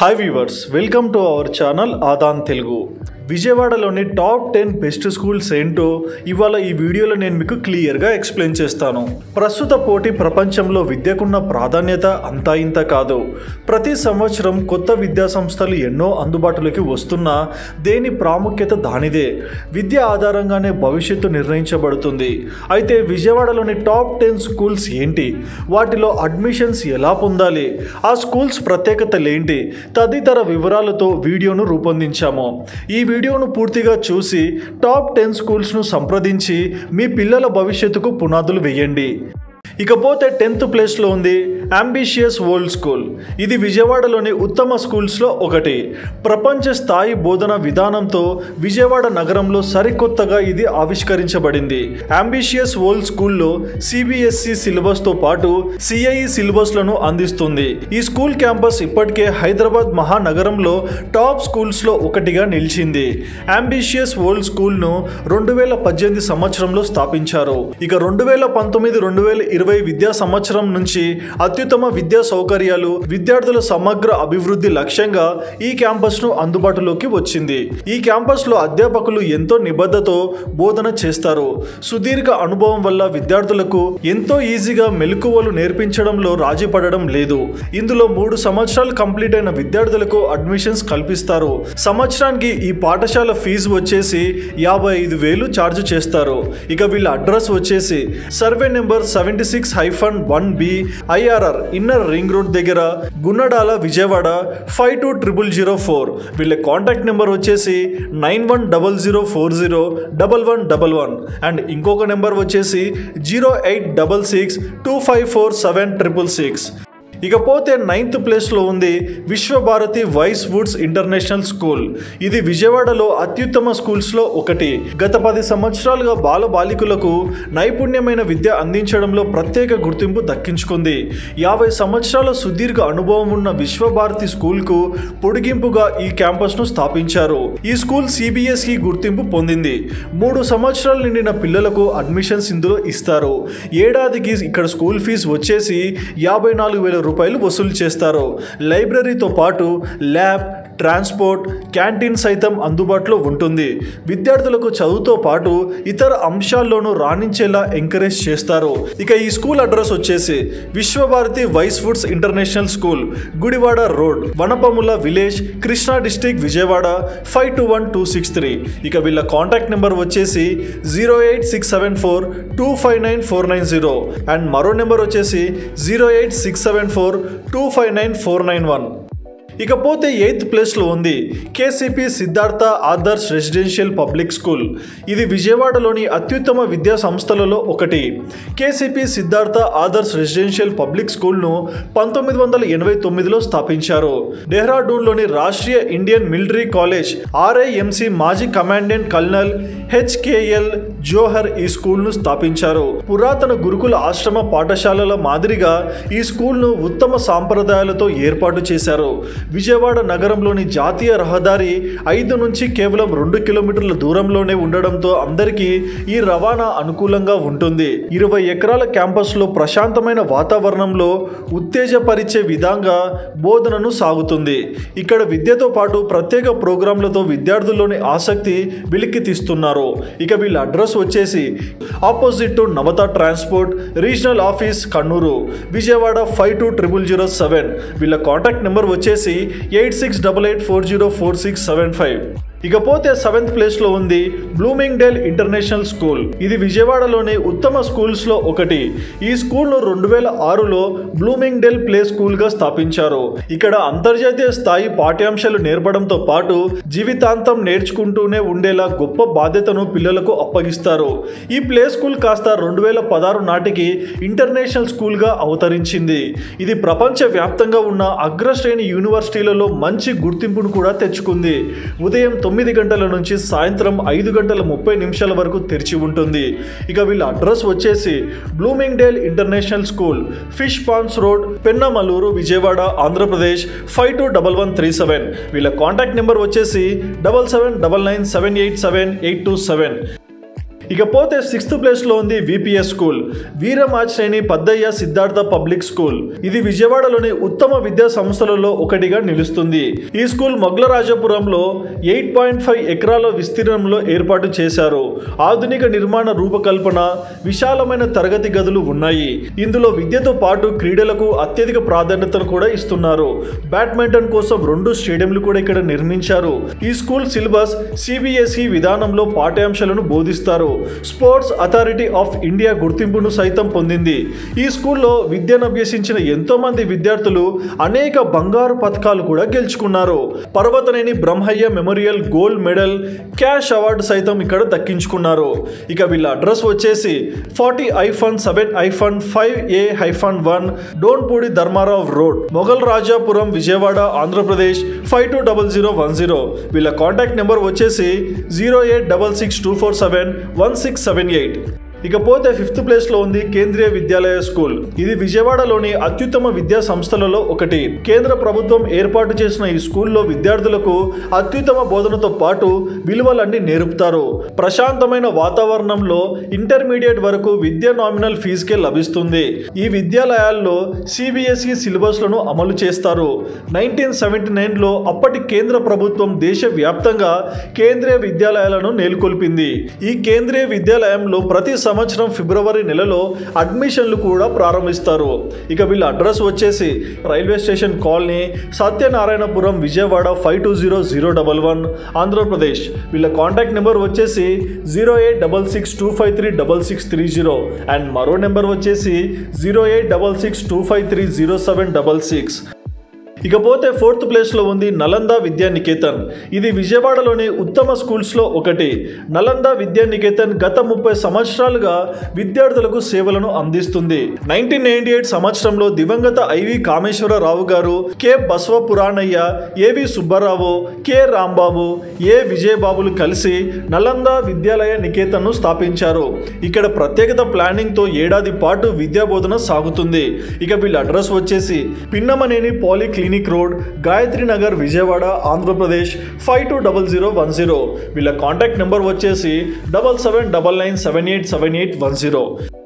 hi viewers welcome to our channel Aadhan Telugu విజయవాడలోని top ten best schools ఏంటో ఇవాళ ఈ వీడియోలో నేను మీకు క్లియర్గా ఎక్స్ప్లెయిన్ చేస్తాను ప్రస్తుత పోటీ ప్రపంచంలో విద్యకున్న ప్రాధాన్యత అంతా ఇంత కాదు ప్రతి సంవత్సరం కొత్త విద్యా సంస్థలు ఎన్నో అందుబాటులోకి వస్తున్నా దేని ప్రాముఖ్యత దానిదే విద్య ఆధారంగానే భవిష్యత్తు నిర్ణయించబడుతుంది అయితే విజయవాడలోని టాప్ టెన్ స్కూల్స్ ఏంటి వాటిలో అడ్మిషన్స్ ఎలా పొందాలి ఆ స్కూల్స్ ప్రత్యేకతలేంటి తదితర వివరాలతో వీడియోను రూపొందించాము ఈ వీడియోను పూర్తిగా చూసి టాప్ టెన్ స్కూల్స్ను సంప్రదించి మీ పిల్లల భవిష్యత్తుకు పునాదులు వేయండి ఇకపోతే టెన్త్ ప్లేస్లో ఉంది అంబిషియస్ వరల్డ్ స్కూల్ ఇది విజయవాడలోని ఉత్తమ స్కూల్స్లో ఒకటి ప్రపంచ స్థాయి బోధన విధానంతో విజయవాడ నగరంలో సరికొత్తగా ఇది ఆవిష్కరించబడింది అంబిషియస్ వరల్డ్ స్కూల్లో సిబిఎస్ఈ సిలబస్తో పాటు సిఐఈ సిలబస్లను అందిస్తుంది ఈ స్కూల్ క్యాంపస్ ఇప్పటికే హైదరాబాద్ మహానగరంలో టాప్ స్కూల్స్లో ఒకటిగా నిలిచింది అంబిషియస్ వరల్డ్ స్కూల్ను రెండు వేల పద్దెనిమిది సంవత్సరంలో స్థాపించారు ఇక రెండు వేల పంతొమ్మిది రెండు వేల ఇరవై విద్యా సంవత్సరం నుంచి అత్యుత్తమ విద్యా సౌకర్యాలు విద్యార్థుల సమగ్ర అభివృద్ధి లక్ష్యంగా ఈ క్యాంపస్ ను అందుబాటులోకి వచ్చింది ఈ క్యాంపస్ లో అధ్యాపకులు ఎంతో నిబద్ధతో బోధన చేస్తారు సుదీర్ఘ అనుభవం వల్ల విద్యార్థులకు ఎంతో ఈజీగా మెలకువలు నేర్పించడంలో రాజీ పడడం లేదు ఇందులో మూడు సంవత్సరాలు కంప్లీట్ అయిన విద్యార్థులకు అడ్మిషన్స్ కల్పిస్తారు సంవత్సరానికి ఈ పాఠశాల ఫీజు వచ్చేసి యాభై ఐదు వేలు ఛార్జ్ చేస్తారు ఇక వీళ్ళ అడ్రస్ వచ్చేసి survey number seventy six hyphen one B IRR inner ring road దగ్గర Gunadala Vijayawada five two triple zero four వీళ్ళ కాంటాక్ట్ నెంబర్ వచ్చేసి nine one double zero four zero double one double one and ఇంకొక number వచ్చేసి zero eight double six two five four seven triple six ఇకపోతే ninth ప్లేస్లో ఉంది Vishwabharathi wise woods international school ఇది విజయవాడలో అత్యుత్తమ స్కూల్స్లో ఒకటి గత పది సంవత్సరాలుగా బాల బాలికలకు నైపుణ్యమైన విద్య అందించడంలో ప్రత్యేక గుర్తింపు దక్కించుకుంది యాభై సంవత్సరాల సుదీర్ఘ అనుభవం ఉన్న విశ్వభారతి స్కూల్కు పొడిగింపుగా ఈ క్యాంపస్ను స్థాపించారు ఈ స్కూల్ సిబిఎస్ఈ గుర్తింపు పొందింది మూడు సంవత్సరాలు నిండిన పిల్లలకు అడ్మిషన్స్ ఇందులో ఇస్తారు ఏడాదికి ఇక్కడ స్కూల్ ఫీజు వచ్చేసి యాభై నాలుగు వేల రూపాయలు వసూలు చేస్తారు లైబ్రరీతో పాటు ల్యాబ్ ట్రాన్స్పోర్ట్ క్యాంటీన్ సైతం అందుబాటులో ఉంటుంది విద్యార్థులకు చదువుతో పాటు ఇతర అంశాల్లోనూ రాణించేలా ఎంకరేజ్ చేస్తారు ఇక ఈ స్కూల్ అడ్రస్ వచ్చేసి Vishwabharathi wise foods international school Gudivada road Vanapamula village Krishna district Vijayawada five two one two six three ఇక వీళ్ళ కాంటాక్ట్ నెంబర్ వచ్చేసి zero eight six seven four two five nine four nine zero and మరో నెంబర్ వచ్చేసి zero eight six seven four two five nine four nine one ఇకపోతే eighth ప్లేస్లో ఉంది KCP Siddhartha Adarsh residential public school ఇది విజయవాడలోని అత్యుత్తమ విద్యా సంస్థలలో ఒకటి KCP Siddhartha Adarsh residential public స్కూల్ను పంతొమ్మిది వందల ఎనభై తొమ్మిదిలో స్థాపించారు డెహ్రాడూన్లోని Rashtriya Indian military college RIMC మాజీ కమాండెంట్ కల్నల్ హెచ్కేఎల్ జోహర్ ఈ స్కూల్ను స్థాపించారు పురాతన గురుకుల ఆశ్రమ పాఠశాలల మాదిరిగా ఈ స్కూల్ను ఉత్తమ సాంప్రదాయాలతో ఏర్పాటు చేశారు విజయవాడ నగరంలోని జాతీయ రహదారి ఐదు నుంచి కేవలం రెండు కిలోమీటర్ల దూరంలోనే ఉండడంతో అందరికీ ఈ రవాణా అనుకూలంగా ఉంటుంది ఇరవై ఎకరాల క్యాంపస్లో ప్రశాంతమైన వాతావరణంలో ఉత్తేజపరిచే విధంగా బోధనను సాగుతుంది ఇక్కడ విద్యతో పాటు ప్రత్యేక ప్రోగ్రాంలతో విద్యార్థుల్లోని ఆసక్తి వెలికి తీస్తున్నారు ఇక వీళ్ళ అడ్రస్ వచ్చేసి opposite to Navata transport regional office Kanuru Vijayawada five two triple zero seven వీళ్ళ కాంటాక్ట్ నెంబర్ వచ్చేసి eight six double eight four zero four six seven five ఇకపోతే సెవెంత్ ప్లేస్లో ఉంది బ్లూమింగ్ డేల్ ఇంటర్నేషనల్ స్కూల్ ఇది విజయవాడలోని ఉత్తమ స్కూల్స్లో ఒకటి ఈ స్కూల్ను రెండు వేల ఆరులో బ్లూమింగ్ డేల్ ప్లే స్కూల్గా స్థాపించారు ఇక్కడ అంతర్జాతీయ స్థాయి పాఠ్యాంశాలు నేర్పడంతో పాటు జీవితాంతం నేర్చుకుంటూనే ఉండేలా గొప్ప బాధ్యతను పిల్లలకు అప్పగిస్తారు ఈ ప్లే స్కూల్ కాస్త రెండు వేల పదహారు నాటికి ఇంటర్నేషనల్ స్కూల్గా అవతరించింది ఇది ప్రపంచ వ్యాప్తంగా ఉన్న అగ్రశ్రేణి యూనివర్సిటీలలో మంచి గుర్తింపును కూడా తెచ్చుకుంది ఉదయం తొమ్మిది గంటల నుంచి సాయంత్రం ఐదు గంటల ముప్పై నిమిషాల వరకు తెరిచి ఉంటుంది ఇక వీళ్ళ అడ్రస్ వచ్చేసి Bloomingdale international school fish pans road Penamaluru Vijayawada Andhra Pradesh five two double one three seven వీళ్ళ కాంటాక్ట్ నెంబర్ వచ్చేసి double seven double nine seven eight seven eight two seven ఇకపోతే సిక్స్త్ ప్లేస్లో ఉంది VPS school Veeramachaneni Paddaiah Siddhartha public school ఇది విజయవాడలోని ఉత్తమ విద్యా సంస్థలలో ఒకటిగా నిలుస్తుంది ఈ స్కూల్ మొగ్లరాజపురంలో ఎయిట్ పాయింట్ ఫైవ్ ఎకరాల విస్తీర్ణంలో ఏర్పాటు చేశారు ఆధునిక నిర్మాణ రూపకల్పన విశాలమైన తరగతి గదులు ఉన్నాయి ఇందులో విద్యతో పాటు క్రీడలకు అత్యధిక ప్రాధాన్యతను కూడా ఇస్తున్నారు బ్యాడ్మింటన్ కోసం రెండు స్టేడియంలు కూడా ఇక్కడ నిర్మించారు ఈ స్కూల్ సిలబస్ సిబిఎస్ఈ విధానంలో పాఠ్యాంశాలను బోధిస్తారు స్పోర్ట్స్ అథారిటీ ఆఫ్ ఇండియా గుర్తింపును సైతం పొందింది ఈ స్కూల్లో విద్యను అభ్యసించిన ఎంతో మంది విద్యార్థులు అనేక బంగారు పథకాలు కూడా గెలుచుకున్నారు Parvataneni Brahmayya memorial gold medal cash award సైతం ఇక్కడ దక్కించుకున్నారు ఇక వీళ్ళ అడ్రస్ వచ్చేసి forty hyphen seven hyphen five A hyphen one Donepudi Dharmarao road Mogalrajapuram Vijayawada Andhra Pradesh five two double zero one zero వీళ్ళ కాంటాక్ట్ నెంబర్ వచ్చేసి zero eight double six two four seven one six seven eight ఇకపోతే fifth place లో ఉంది కేంద్రీయ విద్యాలయ school ఇది విజయవాడలోని అత్యుత్తమ విద్యా సంస్థలలో ఒకటి కేంద్ర ప్రభుత్వం ఏర్పాటు చేసిన ఈ స్కూల్లో విద్యార్థులకు అత్యుత్తమ బోధనతో పాటు విలువలన్నీ నేర్పుతారు ప్రశాంతమైన వాతావరణంలో ఇంటర్మీడియట్ వరకు విద్య నామినల్ ఫీజుకే లభిస్తుంది ఈ విద్యాలయాల్లో సిబిఎస్ఈ సిలబస్లను అమలు చేస్తారు నైన్టీన్ సెవెంటీ నైన్లో అప్పటి కేంద్ర ప్రభుత్వం దేశవ్యాప్తంగా కేంద్రీయ విద్యాలయాలను నెలకొల్పింది ఈ కేంద్రీయ విద్యాలయంలో ప్రతి సంవత్సరం ఫిబ్రవరి నెలలో అడ్మిషన్లు కూడా ప్రారంభిస్తారు ఇక వీళ్ళ అడ్రస్ వచ్చేసి railway station colony Satyanarayanapuram Vijayawada five two zero zero double one Andhra Pradesh వీళ్ళ కాంటాక్ట్ నెంబర్ వచ్చేసి zero eight double six two five three double six three zero and మరో నెంబర్ వచ్చేసి zero eight double six two five three zero seven double six ఇకపోతే fourth ప్లేస్లో ఉంది నలంద విద్యా నికేతన్ ఇది విజయవాడలోని ఉత్తమ స్కూల్స్లో ఒకటి నలంద విద్యా నికేతన్ గత ముప్పై సంవత్సరాలుగా విద్యార్థులకు సేవలను అందిస్తుంది నైన్టీన్ నైన్టీ ఎయిట్ సంవత్సరంలో దివంగత ఐవి కామేశ్వరరావు గారు K Basava Puranayya AV Subbarao K Rambabu A విజయబాబులు కలిసి నలంద విద్యాలయ నికేతన్ను స్థాపించారు ఇక్కడ ప్రత్యేకత ప్లానింగ్తో ఏడాది పాటు విద్యా బోధన సాగుతుంది ఇక వీళ్ళ అడ్రస్ వచ్చేసి Pinnamaneni polyclinic road Gayatri Nagar Vijayawada Andhra Pradesh five two double zero one zero వీళ్ళ కాంటాక్ట్ నెంబర్ వచ్చేసి double seven double nine seven eight seven eight one zero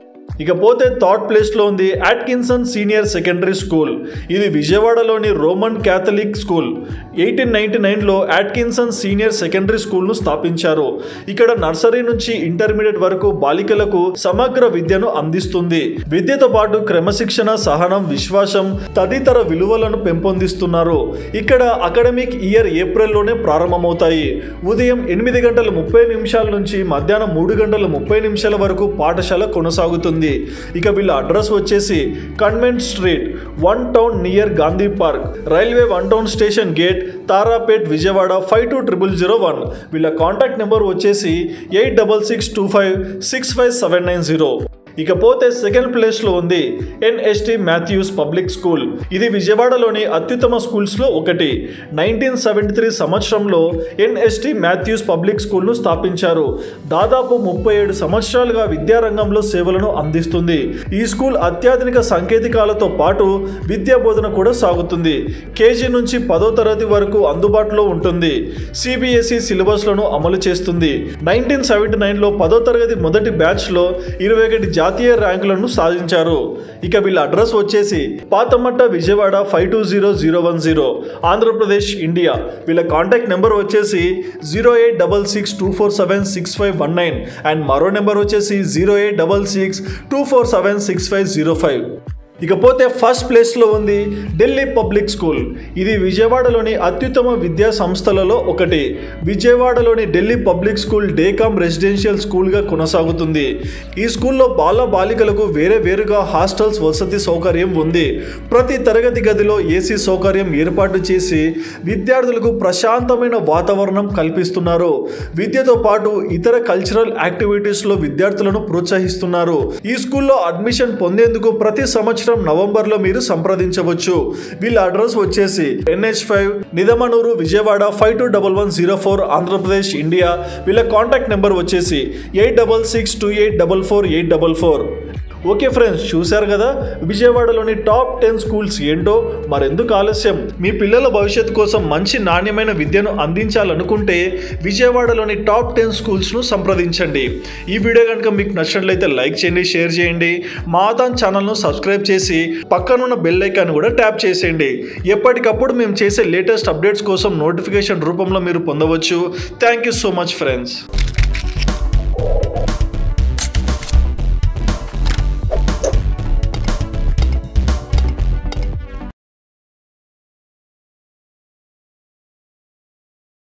ఇకపోతే థర్డ్ ప్లేస్లో ఉంది అట్కిన్సన్ సీనియర్ సెకండరీ స్కూల్ ఇది విజయవాడలోని Roman Catholic school eighteen ninety నైన్లో Atkinson senior secondary స్కూల్ను స్థాపించారు ఇక్కడ నర్సరీ నుంచి ఇంటర్మీడియట్ వరకు బాలికలకు సమగ్ర విద్యను అందిస్తుంది విద్యతో పాటు క్రమశిక్షణ సహనం విశ్వాసం తదితర విలువలను పెంపొందిస్తున్నారు ఇక్కడ అకాడమిక్ ఇయర్ ఏప్రిల్లోనే ప్రారంభమవుతాయి ఉదయం ఎనిమిది గంటల ముప్పై నిమిషాల నుంచి మధ్యాహ్నం మూడు గంటల ముప్పై నిమిషాల వరకు పాఠశాల కొనసాగుతుంది ఇక వీళ్ళ అడ్రస్ వచ్చేసి convent street one town near Gandhi park railway one town station gate Tarapet Vijayawada five two triple zero one వీళ్ళ కాంటాక్ట్ నెంబర్ వచ్చేసి eight double six two five six five seven nine zero ఇకపోతే సెకండ్ ప్లేస్లో ఉంది ఎన్ఎస్టి మాథ్యూస్ పబ్లిక్ స్కూల్ ఇది విజయవాడలోని అత్యుత్తమ స్కూల్స్లో ఒకటి నైన్టీన్ సెవెంటీ త్రీ సంవత్సరంలో ఎన్ఎస్టి మాథ్యూస్ పబ్లిక్ స్కూల్ను స్థాపించారు దాదాపు ముప్పై ఏడు సంవత్సరాలుగా విద్యారంగంలో సేవలను అందిస్తుంది ఈ స్కూల్ అత్యాధునిక సాంకేతికాలతో పాటు విద్యా బోధన కూడా సాగుతుంది కేజీ నుంచి పదో తరగతి వరకు అందుబాటులో ఉంటుంది సిబిఎస్ఈ సిలబస్లను అమలు చేస్తుంది నైన్టీన్ సెవెంటీ నైన్లో పదో తరగతి మొదటి బ్యాచ్లో ఇరవై ఒకటి జాతీయ ర్యాంకులను సాధించారు ఇక వీళ్ళ అడ్రస్ వచ్చేసి Patamata Vijayawada five two zero zero one zero Andhra Pradesh India వీళ్ళ కాంటాక్ట్ నెంబర్ వచ్చేసి zero eight double six two four seven six five one nine and మరో నెంబర్ వచ్చేసి zero eight double six two four seven six five zero five ఇకపోతే first ప్లేస్లో ఉంది Delhi public school ఇది విజయవాడలోని అత్యుత్తమ విద్యా సంస్థలలో ఒకటి విజయవాడలోని Delhi public school day cum residential స్కూల్గా కొనసాగుతుంది ఈ స్కూల్లో బాల బాలికలకు వేరే వేరుగా హాస్టల్స్ వసతి సౌకర్యం ఉంది ప్రతి తరగతి గదిలో ఏసీ సౌకర్యం ఏర్పాటు చేసి విద్యార్థులకు ప్రశాంతమైన వాతావరణం కల్పిస్తున్నారు విద్యతో పాటు ఇతర కల్చరల్ యాక్టివిటీస్లో విద్యార్థులను ప్రోత్సహిస్తున్నారు ఈ స్కూల్లో అడ్మిషన్ పొందేందుకు ప్రతి సంవత్సరం నవంబర్లో మీరు సంప్రదించవచ్చు వీళ్ళ అడ్రస్ వచ్చేసి NH five Nidamanuru Vijayawada five two double one zero four Andhra Pradesh India వీళ్ళ కాంటాక్ట్ నెంబర్ వచ్చేసి eight double six two eight double four eight double four okay friends చూశారు కదా విజయవాడలోని టాప్ టెన్ స్కూల్స్ ఏంటో మరెందుకు ఆలస్యం మీ పిల్లల భవిష్యత్తు కోసం మంచి నాణ్యమైన విద్యను అందించాలనుకుంటే విజయవాడలోని టాప్ టెన్ స్కూల్స్ను సంప్రదించండి ఈ వీడియో కనుక మీకు నచ్చినట్లయితే లైక్ చేయండి షేర్ చేయండి మా ఆదాన్ ఛానల్ను సబ్స్క్రైబ్ చేసి పక్కనున్న బెల్ ఐకాన్ కూడా ట్యాప్ చేసేయండి ఎప్పటికప్పుడు మేము చేసే లేటెస్ట్ అప్డేట్స్ కోసం నోటిఫికేషన్ రూపంలో మీరు పొందవచ్చు thank you so much friends